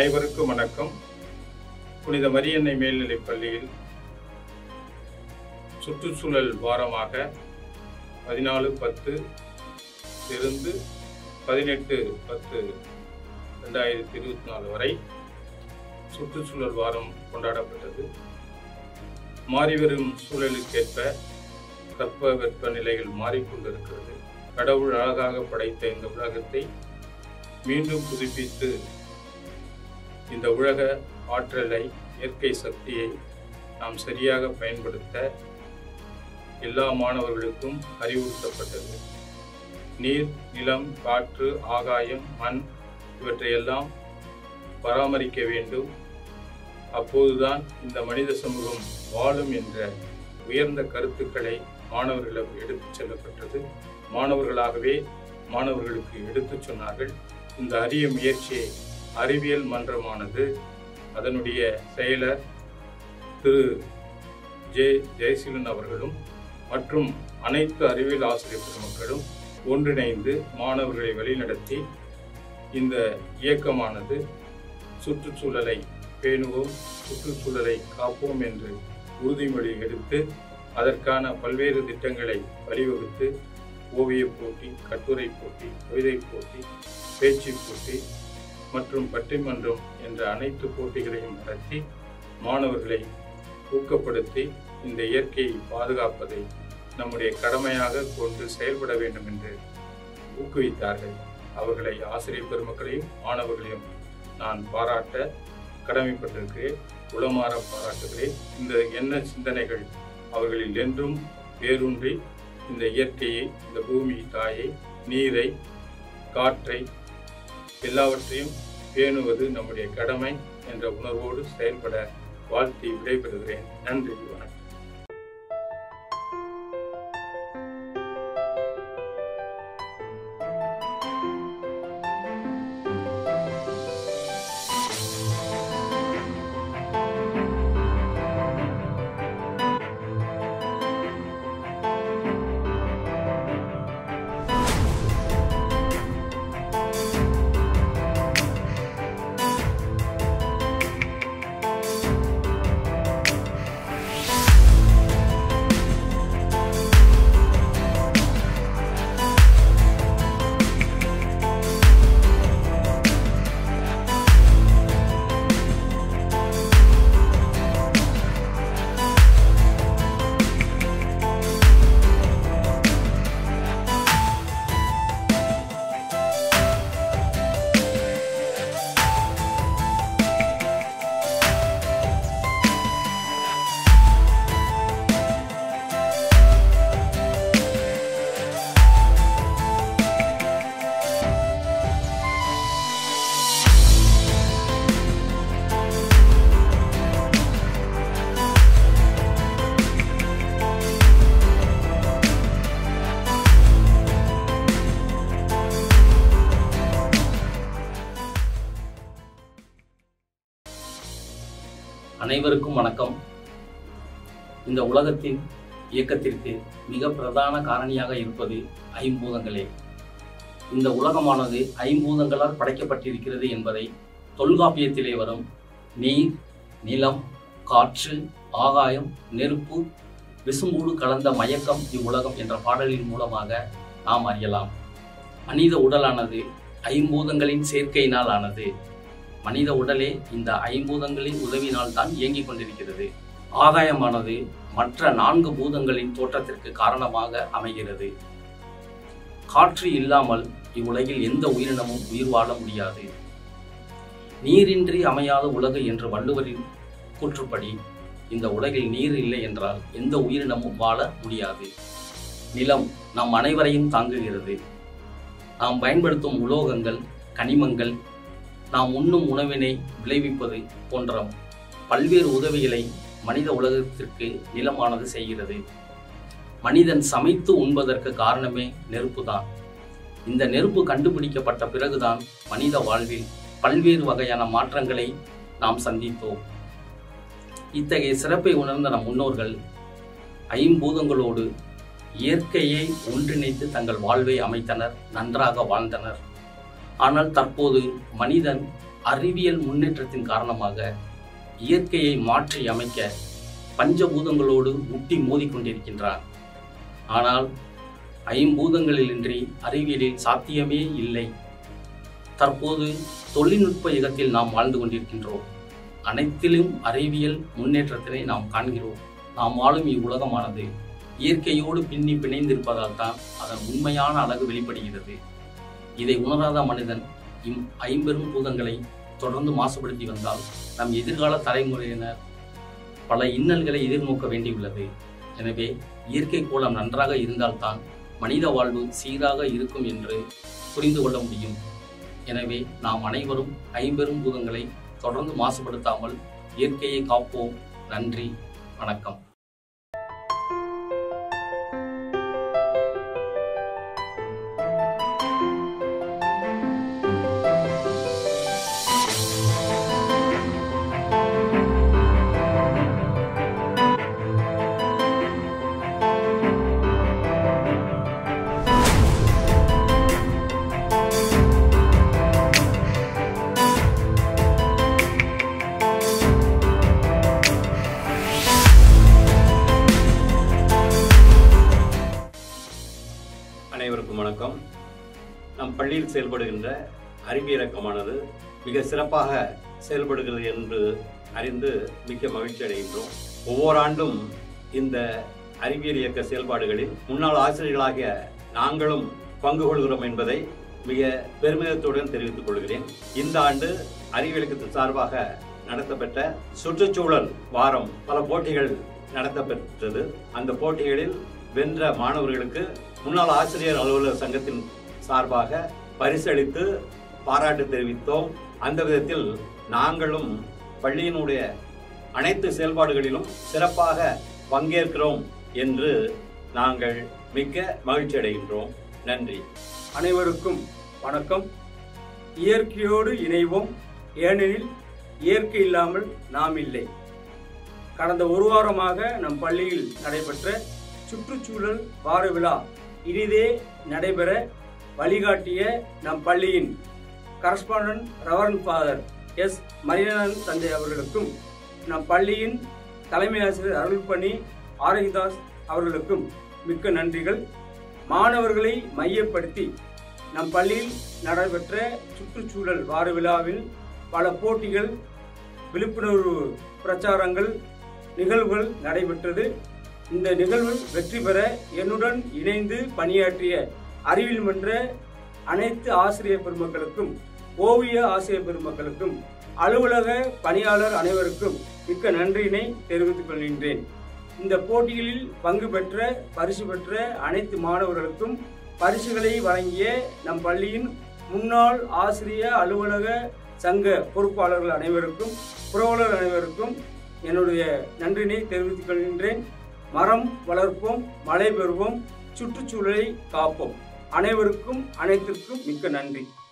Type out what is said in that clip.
அனைவருக்கும் வணக்கம் புனித மரியன்னை மேல்நிலைப் பள்ளியில் சுற்றுச்சூழல் வாரமாக பதினாலு பத்து இருந்து பதினெட்டு பத்து ரெண்டாயிரத்தி இருபத்தி நாலு வரை சுற்றுச்சூழல் வாரம் கொண்டாடப்பட்டது மாறிவரும் சூழலுக்கேற்ப தட்பவெப்ப நிலைகள் மாறிக்கொண்டிருக்கிறது கடவுள் அழகாக படைத்த இந்த உலகத்தை மீண்டும் புதுப்பித்து இந்த உலக ஆற்றலை இயற்கை சக்தியை நாம் சரியாக பயன்படுத்த எல்லா மாணவர்களுக்கும் அறிவுறுத்தப்பட்டது நீர் நிலம் காற்று ஆகாயம் மண் இவற்றையெல்லாம் பராமரிக்க வேண்டும் அப்போதுதான் இந்த மனித சமூகம் வாழும் என்ற உயர்ந்த கருத்துக்களை மாணவர்களிடம் எடுத்துச் செல்லப்பட்டது மாணவர்களாகவே மாணவர்களுக்கு எடுத்துச் சொன்னார்கள் இந்த அரிய முயற்சியை அறிவியல் மன்றமானது அதனுடைய செயலர் திரு ஜே ஜெயசீலன் அவர்களும் மற்றும் அனைத்து அறிவியல் ஆசிரியர் பெருமக்களும் ஒன்றிணைந்து மாணவர்களை வழிநடத்தி இந்த இயக்கமானது சுற்றுச்சூழலை பேணுவோம் சுற்றுச்சூழலை காப்போம் என்று உறுதிமொழி எடுத்து அதற்கான பல்வேறு திட்டங்களை வழிவகுத்து ஓவியப் போட்டி கட்டுரை போட்டி கவிதை போட்டி பேச்சு போட்டி மற்றும் பட்டிமன்றம் என்ற அனைத்து போட்டிகளையும் நடத்தி மாணவர்களை ஊக்கப்படுத்தி இந்த இயற்கையை பாதுகாப்பதை நம்முடைய கடமையாக கொண்டு செயல்பட வேண்டும் என்று ஊக்குவித்தார்கள் அவர்களை ஆசிரியர் பெருமக்களையும் மாணவர்களையும் நான் பாராட்ட கடமைப்பட்டிருக்கிறேன் உளமாற பாராட்டுகிறேன் இந்த எண்ண சிந்தனைகள் அவர்களில் என்றும் வேரூன்றி இந்த இயற்கையை இந்த பூமி தாயை நீரை காற்றை எல்லாவற்றையும் பேணுவது நம்முடைய கடமை என்ற உணர்வோடு செயல்பட வாழ்த்தி விடைபெறுகிறேன் நன்றி வணக்கம் அனைவருக்கும் வணக்கம் இந்த உலகத்தின் இயக்கத்திற்கு மிக பிரதான காரணியாக இருப்பது ஐம்பூதங்களே இந்த உலகமானது ஐம்பூதங்களால் படைக்கப்பட்டிருக்கிறது என்பதை தொல்காப்பியத்திலே வரும் நீர் நிலம் காற்று ஆகாயம் நெருப்பு விசும்பூடு கலந்த மயக்கம் இவ்வுலகம் என்ற பாடலின் மூலமாக நாம் அறியலாம் மனித உடலானது ஐம்பூதங்களின் சேர்க்கையினால் ஆனது மனித உடலே இந்த ஐம்பூதங்களின் உதவினால் தான் இயங்கிக் கொண்டிருக்கிறது ஆகாயமானது மற்ற நான்கு பூதங்களின் தோற்றத்திற்கு காரணமாக அமைகிறது காற்று இல்லாமல் இவ்வுலகில் எந்த உயிரினமும் உயிர் வாழ முடியாது நீரின்றி அமையாத உலகு என்று வள்ளுவரின் கூற்றுப்படி இந்த உலகில் நீர் இல்லை என்றால் எந்த உயிரினமும் வாழ முடியாது நிலம் நம் அனைவரையும் தாங்குகிறது நாம் பயன்படுத்தும் உலோகங்கள் கனிமங்கள் நாம் உண்ணும் உணவினை விளைவிப்பது போன்ற பல்வேறு உதவிகளை மனித உலகத்திற்கு நிலமானது செய்கிறது மனிதன் சமைத்து உண்பதற்கு காரணமே நெருப்புதான் இந்த நெருப்பு கண்டுபிடிக்கப்பட்ட பிறகுதான் மனித வாழ்வில் பல்வேறு வகையான மாற்றங்களை நாம் சந்தித்தோம் இத்தகைய சிறப்பை உணர்ந்த நம் முன்னோர்கள் ஐம்பூதங்களோடு இயற்கையை ஒன்றிணைத்து தங்கள் வாழ்வை அமைத்தனர் நன்றாக வாழ்ந்தனர் ஆனால் தற்போது மனிதன் அறிவியல் முன்னேற்றத்தின் காரணமாக இயற்கையை மாற்றி அமைக்க பஞ்சபூதங்களோடு முட்டி மோதிக்கொண்டிருக்கின்றான் ஆனால் ஐம்பூதங்களிலின்றி அறிவியலில் சாத்தியமே இல்லை தற்போது தொழில்நுட்ப யுகத்தில் நாம் வாழ்ந்து கொண்டிருக்கின்றோம் அனைத்திலும் அறிவியல் முன்னேற்றத்தினை நாம் காண்கிறோம் நாம் வாழும் இவ்வுலகமானது இயற்கையோடு பின்னி பிணைந்திருப்பதால் தான் அதன் உண்மையான அழகு வெளிப்படுகிறது இதை உணராத மனிதன் இம் ஐம்பெரும் பூதங்களை தொடர்ந்து மாசுபடுத்தி வந்தால் நம் எதிர்கால தலைமுறையினர் பல இன்னல்களை எதிர்நோக்க வேண்டியுள்ளது எனவே இயற்கை கோலம் நன்றாக இருந்தால்தான் மனித வாழ்வு சீராக இருக்கும் என்று புரிந்து கொள்ள முடியும் எனவே நாம் அனைவரும் ஐம்பெரும் பூதங்களை தொடர்ந்து மாசுபடுத்தாமல் இயற்கையை காப்போம் நன்றி வணக்கம் அனைவருக்கும் வணக்கம் நம் பள்ளியில் செயல்படுகின்ற அறிவியல் இயக்கமானது மிக சிறப்பாக செயல்படுகிறது என்று அறிந்து மிக்க மகிழ்ச்சி அடைகின்றோம் ஒவ்வொரு ஆண்டும் இந்த அறிவியல் இயக்க செயல்பாடுகளில் முன்னாள் ஆசிரியர்களாகிய நாங்களும் பங்கு கொள்கிறோம் என்பதை மிக பெருமிதத்துடன் தெரிவித்துக் கொள்கிறேன் இந்த ஆண்டு அறிவியல் இயக்கத்தின் சார்பாக நடத்தப்பட்ட சுற்றுச்சூழல் வாரம் பல போட்டிகள் நடத்தப்பெற்றது அந்த போட்டிகளில் வென்ற மாணவர்களுக்கு முன்னாள் ஆசிரியர் அலுவலர் சங்கத்தின் சார்பாக பரிசளித்து பாராட்டு தெரிவித்தோம் அந்த விதத்தில் நாங்களும் பள்ளியினுடைய அனைத்து செயல்பாடுகளிலும் சிறப்பாக பங்கேற்கிறோம் என்று நாங்கள் மிக்க மகிழ்ச்சி அடைகின்றோம் நன்றி அனைவருக்கும் வணக்கம் இயற்கையோடு இணைவோம் ஏனெனில் இயற்கை இல்லாமல் நாம் இல்லை கடந்த ஒரு வாரமாக நம் பள்ளியில் நடைபெற்ற சுற்றுச்சூழல் வார விழா இனிதே நடைபெற வழிகாட்டிய நம் பள்ளியின் correspondent reverend father S Mariyanathan தந்தை அவர்களுக்கும் நம் பள்ளியின் தலைமை ஆசிரியர் அருள்பணி ஆரோக்கியதாஸ் அவர்களுக்கும் மிக்க நன்றிகள் மாணவர்களை மையப்படுத்தி நம் பள்ளியில் நடைபெற்ற சுற்றுச்சூழல் வார விழாவில் பல போட்டிகள் விழிப்புணர்வு பிரச்சாரங்கள் நிகழ்வுகள் நடைபெற்றது இந்த நிகழ்வில் வெற்றி பெற என்னுடன் இணைந்து பணியாற்றிய அறிவியல் மன்ற அனைத்து ஆசிரியர் பெருமக்களுக்கும் ஓவிய ஆசிரியர் பெருமக்களுக்கும் அலுவலக பணியாளர் அனைவருக்கும் மிக்க நன்றியினை தெரிவித்துக் கொள்கின்றேன் இந்த போட்டிகளில் பங்கு பெற்ற பரிசு பெற்ற அனைத்து மாணவர்களுக்கும் பரிசுகளை வழங்கிய நம் பள்ளியின் முன்னாள் ஆசிரிய அலுவலக சங்க பொறுப்பாளர்கள் அனைவருக்கும் புரவலர் அனைவருக்கும் என்னுடைய நன்றினை தெரிவித்துக் கொள்கின்றேன் மரம் வளர்ப்போம் மழை பெறுவோம் சுற்றுச்சூழலை காப்போம் அனைவருக்கும் அனைத்திற்கும் மிக்க நன்றி